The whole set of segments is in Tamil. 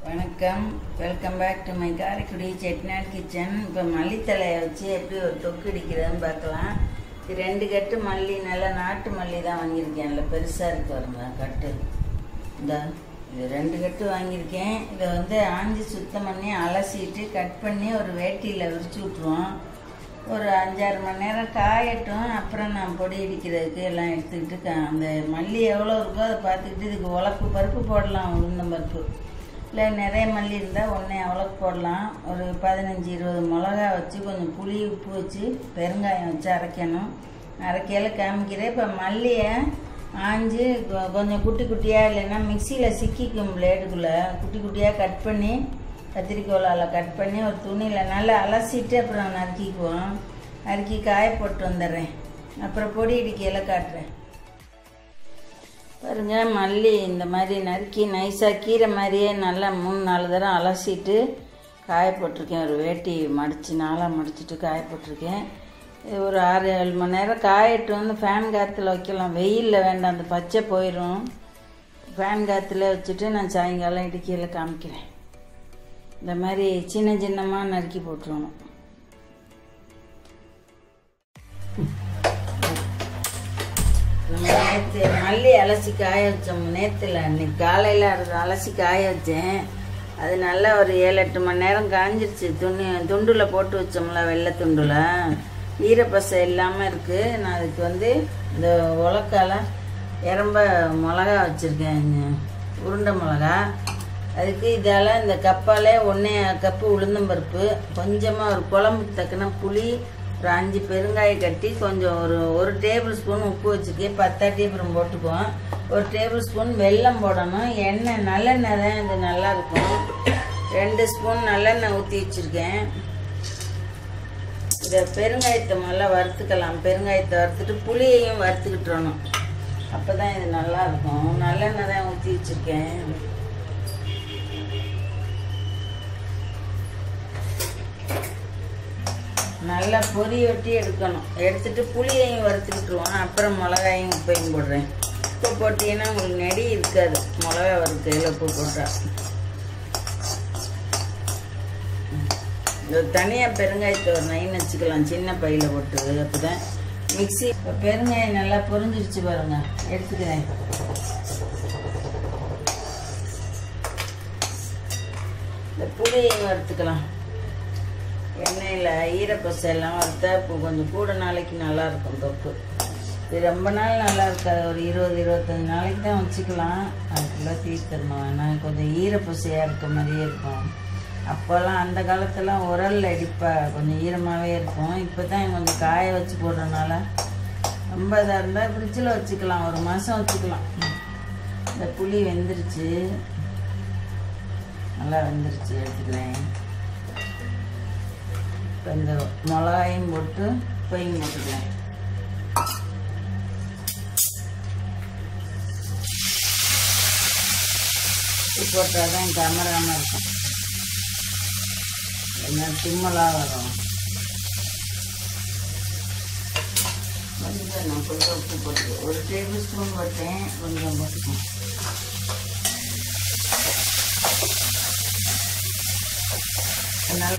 வணக்கம் welcome back to my Karaikudi Chettinad kitchen இப்போ மல்லித்தலையை வச்சு எப்படி ஒரு தொக்கு அடிக்கிறதுன்னு பார்க்கலாம் இது ரெண்டு கட்டு மல்லி நல்ல நாட்டு மல்லி தான் வாங்கியிருக்கேன்ல பெருசாக இருக்கு பாருங்க கட்டு இந்த இது ரெண்டு கட்டு வாங்கியிருக்கேன் இதை வந்து ஆஞ்சி சுத்தம் பண்ணி அலசிட்டு கட் பண்ணி ஒரு வேட்டியில் விரிச்சு விட்ருவோம் ஒரு அஞ்சாறு மணி நேரம் காயட்டும் அப்புறம் நான் பொடி இடிக்கிறதுக்கு எல்லாம் எடுத்துக்கிட்டு க- அந்த மல்லி எவ்வளோ இருக்கோ அதை பார்த்துக்கிட்டு இதுக்கு உலப்பு பருப்பு போடலாம் உளுந்தம் பருப்பு இல்லை நிறைய மல்லி இருந்தால் ஒன்றே அவ்வளோக்கு போடலாம் ஒரு பதினஞ்சு இருபது மிளகா வச்சு கொஞ்சம் புளி உப்பு வச்சு பெருங்காயம் வச்சு அரைக்கணும் அரைக்கையில் காமிக்கிறேன் இப்போ மல்லியை ஆஞ்சு கொ- கொஞ்சம் குட்டி குட்டியாக இல்லைன்னா மிக்சியில் சிக்கிக்கும் பிளேடுக்குள்ளே குட்டி குட்டியாக கட் பண்ணி கத்திரிக்கோலால் கட் பண்ணி ஒரு துணியில் நல்லா அலசிட்டு அப்புறம் நறுக்கிக்குவோம் நறுக்கி காய போட்டு வந்துடுறேன் அப்புறம் பொடி இடிக்கையில் காட்டுறேன் பாருங்க மல்லி இந்த மாதிரி நறுக்கி நைஸாக கீரை மாதிரியே நல்லா மூணு நாலு தடவை அலசிட்டு காய போட்டிருக்கேன் ஒரு வேட்டி மடித்து நாளாக மடிச்சிட்டு காய போட்டிருக்கேன் இது ஒரு ஆறு ஏழு மணி நேரம் காயட்டும் வந்து ஃபேன் காற்றுல வைக்கலாம் வெயிலில் வேண்டாம் அந்த பச்சை போயிடும் ஃபேன் காற்றுல வச்சுட்டு நான் சாயங்காலம் இடுக்கையில் காமிக்கிறேன் இந்த மாதிரி சின்ன சின்னமாக நறுக்கி போட்டுருணும் நம்ம நேற்று மல்லி அலசி காய வச்சோம் நேற்றுல இன்னைக்கு காலையில் அது அலசி காய வச்சேன் அது நல்லா ஒரு ஏழு எட்டு மணி நேரம் காஞ்சிருச்சு துணி துண்டில் போட்டு வச்சோம்ல வெள்ளை துண்டில் ஈரப்பசை இல்லாமல் இருக்குது நான் அதுக்கு வந்து இந்த உலக்கால எறும்ப மிளகா வச்சுருக்கேன் உருண்டை மிளகா அதுக்கு இதால் இந்த கப்பாலே ஒன்றே கப்பு உளுந்தம்பருப்பு கொஞ்சமாக ஒரு குழம்புக்கு தக்கன புளி ஒரு அஞ்சு பெருங்காய கட்டி கொஞ்சம் ஒரு ஒரு டேபிள் ஸ்பூன் உப்பு வச்சுருக்கேன் பத்தாட்டி அப்புறம் போட்டுக்குவோம் ஒரு டேபிள் ஸ்பூன் வெல்லம் போடணும் எண்ணெய் நல்லெண்ணெய் தான் இது நல்லா இருக்கும் ரெண்டு ஸ்பூன் நல்லெண்ணெய் ஊற்றி வச்சுருக்கேன் இதை பெருங்காயத்தை முதல்ல வறுத்துக்கலாம் பெருங்காயத்தை வறுத்துட்டு புளியையும் வறுத்துக்கிட்டுறணும் அப்போ தான் இது நல்லா இருக்கும் நல்லெண்ணெய் தான் ஊற்றி வச்சுருக்கேன் நல்லா பொரி ஒட்டி எடுக்கணும் எடுத்துட்டு புளியையும் வறுத்துக்கிட்டுருவோம் அப்புறம் மிளகாயும் உப்பையும் போடுறேன் உப்பு போட்டீங்கன்னா உங்களுக்கு நெடி இருக்காது மிளகா வறுக்கையில் உப்பு போட்டா இது தனியாக பெருங்காயத்தை ஒரு நைன் வச்சுக்கலாம் சின்ன பையில் போட்டு அப்போ தான் மிக்ஸி இப்போ பெருங்காயம் நல்லா பொரிஞ்சிருச்சு பாருங்க எடுத்துக்கிறேன் இந்த புளியையும் வறுத்துக்கலாம் எண்ணெயில் ஈரப்பசை எல்லாம் வறுத்தா இப்போ கொஞ்சம் கூட நாளைக்கு நல்லா இருக்கும் தொக்கு இது ரொம்ப நாள் நல்லா இருக்காது ஒரு இருபது இருபத்தஞ்சி நாளைக்கு தான் வச்சுக்கலாம் அதுக்குள்ளே தீர்த்தரணும் ஏன்னா கொஞ்சம் ஈரப்பசையாக இருக்க மாதிரியே இருக்கும் அப்போல்லாம் அந்த காலத்துலாம் உரல்ல அடிப்பா கொஞ்சம் ஈரமாகவே இருக்கும் இப்போ தான் கொஞ்சம் காய வச்சு போடுறதுனால ரொம்ப இதாக இருந்தால் ஃப்ரிட்ஜில் வச்சுக்கலாம் ஒரு மாதம் வச்சுக்கலாம் இந்த புளி வெந்துருச்சு நல்லா வெந்துருச்சு எடுத்துக்கிறேன் இப்போ இந்த மிளகாயும் போட்டு உப்பையும் போட்டுக்கலாம் உப்பு போட்டால் தான் கமராமல் இருக்கும் என்ன தும்மலாக வரும் கொஞ்சம் நான் கொஞ்சம் உப்பு போட்டுக்கோ ஒரு டேபிள் ஸ்பூன் போட்டேன் கொஞ்சம் போட்டுக்கோம் நல்லா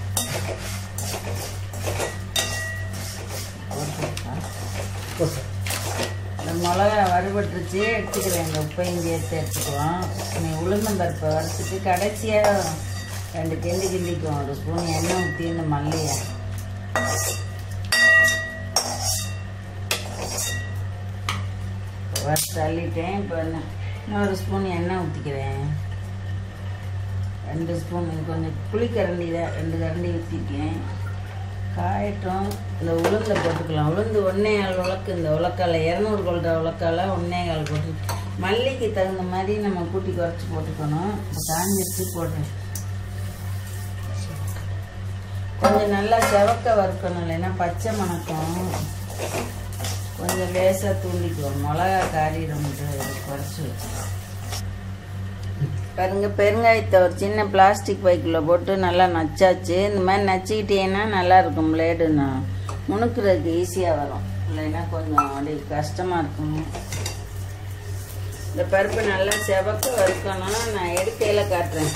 இந்த மிளகா வறுபட்டுருச்சு எடுத்துக்கிறேன் இந்த உப்பையும் சேர்த்து எடுத்துக்குவோம் நீ உளுந்தம்பருப்பை வறுத்துட்டு கடைசியாக ரெண்டு கிண்டி கிண்டிக்குவோம் ஒரு ஸ்பூன் எண்ணெய் ஊற்றி இந்த மல்லியை வறுத்து தள்ளிட்டேன் இப்போ என்ன இன்னொரு ஸ்பூன் எண்ணெய் ஊற்றிக்கிறேன் ரெண்டு ஸ்பூன் கொஞ்சம் புளிக்கரண்டி தான் ரெண்டு கரண்டி ஊற்றிருக்கேன் காயட்டும் இந்த உளுந்த போட்டுக்கலாம் உளுந்து ஒன்றே கால் உலக்கு இந்த உலக்கால இரநூறு கொள்கிற உலக்கால ஒன்றே கால் போட்டு மல்லிக்கு தகுந்த மாதிரி நம்ம கூட்டி குறைச்சி போட்டுக்கணும் இப்போ காஞ்சிருச்சு போடுறேன் கொஞ்சம் நல்லா செவக்க வறுக்கணும் இல்லைன்னா பச்சை மணக்கம் கொஞ்சம் லேசாக தூண்டிக்குவோம் மிளகா காரிடும்ட்டு குறைச்சி வச்சு பாருங்க பெருங்காயத்தை ஒரு சின்ன பிளாஸ்டிக் பைக்குள்ள போட்டு நல்லா நச்சாச்சு இந்த மாதிரி நச்சிக்கிட்டீங்கன்னா நல்லா இருக்கும் பிளேடுன்னு முணுக்கிறதுக்கு ஈஸியாக வரும் இல்லைன்னா கொஞ்சம் அப்படி கஷ்டமாக இருக்கும் இந்த பருப்பு நல்லா செவக்க வறுக்கணும் நான் எடுக்கையில் காட்டுறேன்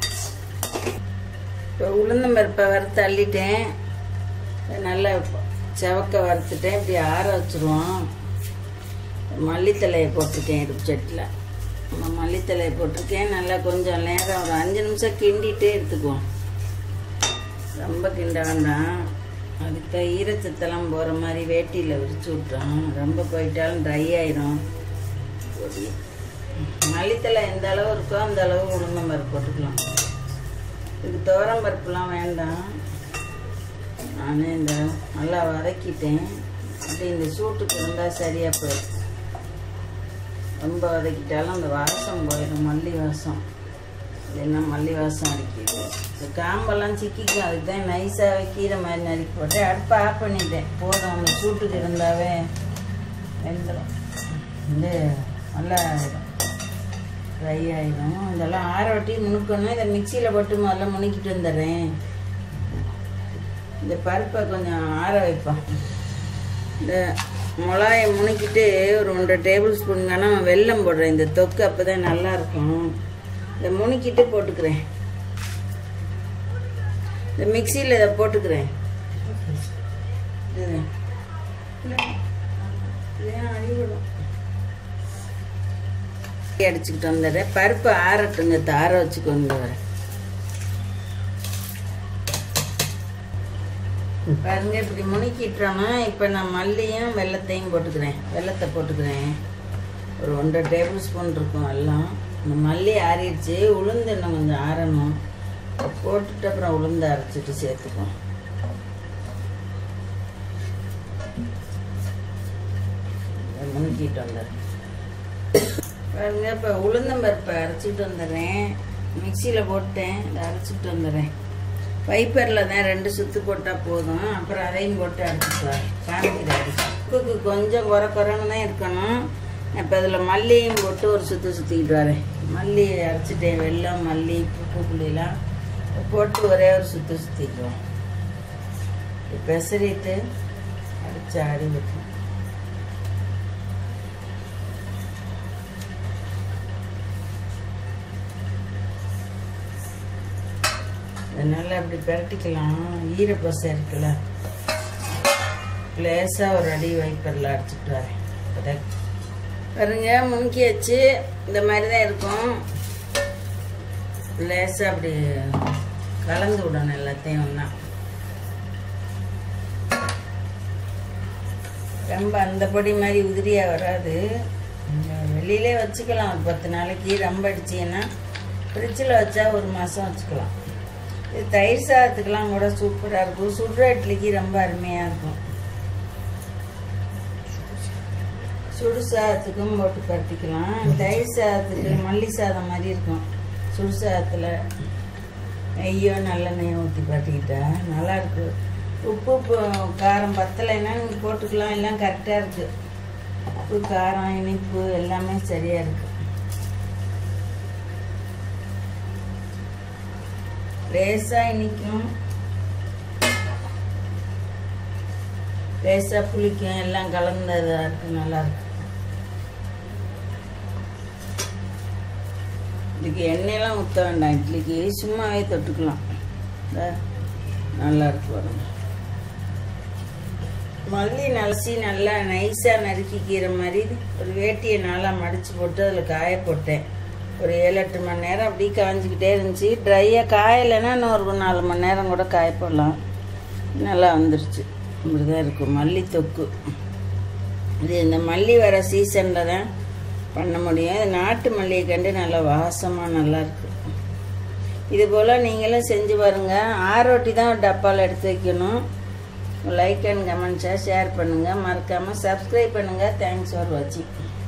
இப்போ உளுந்தம் பருப்பை வறுத்து அள்ளிட்டேன் இதை நல்லா செவக்க வறுத்துட்டேன் இப்படி ஆற வச்சுருவோம் மல்லித்தலையை போட்டிருக்கேன் இடுப்பு சட்டியில் நம்ம மல்லித்தலையை போட்டிருக்கேன் நல்லா கொஞ்சம் நேரம் ஒரு அஞ்சு நிமிஷம் கிண்டிகிட்டே எடுத்துக்குவோம் ரொம்ப கிண்ட வேண்டாம் அதுக்கு தான் ஈரச்சத்தெல்லாம் போகிற மாதிரி வேட்டியில் விரிச்சு விட்டோம் ரொம்ப போயிட்டாலும் ட்ரை ஆயிரும் பொடி மல்லித்தலை எந்த அளவு இருக்கோ அந்த அளவு உளுந்தம் பருப்பு போட்டுக்கலாம் இதுக்கு துவரம் பருப்புலாம் வேண்டாம் நானே இந்த நல்லா வதக்கிட்டேன் அப்படி இந்த சூட்டுக்கு இருந்தால் சரியாக போயிடும் ரொம்ப வதக்கிட்டாலும் அந்த வாசம் போயிடும் மல்லி வாசம் இல்லைன்னா மல்லி வாசம் அடிக்குது இந்த காம்பெல்லாம் சிக்கிக்கும் அதுக்கு தான் நைஸாகவே கீரை மாதிரி நறுக்கி போட்டு அடுப்பை ஆஃப் பண்ணிட்டேன் போதும் அந்த சூட்டுக்கு இருந்தாவே வெந்துடும் வந்து நல்லா ஆயிடும் ட்ரை ஆயிடும் இதெல்லாம் ஆற வட்டி முணுக்கணும் இதை மிக்சியில் போட்டு முதல்ல முணுக்கிட்டு வந்துடுறேன் இந்த பருப்பை கொஞ்சம் ஆற வைப்போம் இந்த மிளகாயை முணுக்கிட்டு ஒரு ஒன்றரை டேபிள் ஸ்பூன் வேணால் வெல்லம் போடுறேன் இந்த தொக்கு அப்போ தான் நல்லாயிருக்கும் இதை முணுக்கிட்டு போட்டுக்கிறேன் இந்த மிக்சியில் இதை போட்டுக்கிறேன் இது ஏன் அடிவிடும் அடிச்சுக்கிட்டு வந்துடுறேன் பருப்பு ஆறட்டுங்க தார வச்சு கொண்டு வரேன் பாருங்க இப்படி முணுக்கிட்டோன்னா இப்போ நான் மல்லியும் வெள்ளத்தையும் போட்டுக்கிறேன் வெள்ளத்தை போட்டுக்கிறேன் ஒரு ஒன்றரை டேபிள் ஸ்பூன் இருக்கும் எல்லாம் இந்த மல்லி ஆறிடுச்சு உளுந்து இன்னும் கொஞ்சம் ஆறணும் போட்டுட்டு அப்புறம் உளுந்து அரைச்சிட்டு சேர்த்துக்குவோம் முணுக்கிட்டு வந்துடுறேன் பாருங்க இப்போ உளுந்தம்பருப்பை அரைச்சிட்டு வந்துடுறேன் மிக்சியில் போட்டேன் இதை அரைச்சிட்டு வந்துடுறேன் வைப்பரில் தான் ரெண்டு சுத்து போட்டால் போதும் அப்புறம் அதையும் போட்டு அரைச்சிக்குவார் காமிக்கிறாரு உப்புக்கு கொஞ்சம் குறை குறைன்னு தான் இருக்கணும் இப்போ அதில் மல்லியும் போட்டு ஒரு சுற்று சுற்றிக்கிட்டு வரேன் மல்லி அரைச்சிட்டேன் வெல்லம் மல்லி உப்பு புளியெல்லாம் போட்டு ஒரே ஒரு சுற்று சுற்றிக்குவோம் பெசரிட்டு அடிச்சு ஆடி வைக்கணும் நல்லா அப்படி பிரட்டிக்கலாம் ஈரப்பசை இருக்குல்ல லேசாக ஒரு அடி வைப்பரில் அடிச்சுட்டு வரேன் இப்போதான் பாருங்க முன்கி வச்சு இந்த மாதிரி தான் இருக்கும் லேசாக அப்படி கலந்து விடணும் எல்லாத்தையும் ஒன்றா ரொம்ப அந்த பொடி மாதிரி உதிரியாக வராது வெளியிலே வச்சுக்கலாம் ஒரு பத்து நாளைக்கு ரொம்ப அடிச்சிங்கன்னா ஃப்ரிட்ஜில் வச்சா ஒரு மாதம் வச்சுக்கலாம் இது தயிர் சாதத்துக்கெல்லாம் கூட சூப்பராக இருக்கும் சுடுற இட்லிக்கு ரொம்ப அருமையாக இருக்கும் சுடு சாதத்துக்கும் போட்டு பருத்திக்கலாம் தயிர் சாதத்துக்கு மல்லி சாதம் மாதிரி இருக்கும் சுடு சாதத்தில் நெய்யோ நல்லெண்ணெய்யோ ஊற்றி பருத்திக்கிட்டா நல்லாயிருக்கு உப்பு பு- காரம் பத்தலைன்னா நீங்கள் போட்டுக்கலாம் எல்லாம் கரெக்டாக இருக்குது உப்பு காரம் இனிப்பு எல்லாமே சரியாக இருக்குது லேசாக இனிக்கும் லேசாக புளிக்கும் எல்லாம் கலந்ததாக இருக்கு நல்லா இருக்கு இதுக்கு எண்ணெயெல்லாம் ஊற்ற வேண்டாம் இட்லிக்கு சும்மாவே தொட்டுக்கலாம் இந்தா, நல்லா இருக்கு பாருங்க மல்லி நலசி நல்லா நைஸாக நறுக்கிக்கிற மாதிரி ஒரு வேட்டியை நல்லா மடித்து போட்டு அதில் காய போட்டேன் ஒரு ஏழு எட்டு மணி நேரம் அப்படியே காஞ்சிக்கிட்டே இருந்துச்சு ட்ரையாக காயலைன்னா இன்னும் ஒரு நாலு மணி நேரம் கூட காய போடலாம் நல்லா வந்துருச்சு இப்படி தான் இருக்கும் மல்லி தொக்கு இது இந்த மல்லி வர சீசனில் தான் பண்ண முடியும் இது நாட்டு மல்லியை கண்டு நல்லா வாசமாக நல்லா இருக்கு இது போல் நீங்களும் செஞ்சு பாருங்கள் ஆரோட்டி தான் ஒரு டப்பாவில் எடுத்து வைக்கணும் லைக் அண்ட் கமெண்ட்ஸாக ஷேர் பண்ணுங்கள் மறக்காமல் சப்ஸ்கிரைப் பண்ணுங்கள் தேங்க்ஸ் ஃபார் வாட்சிங்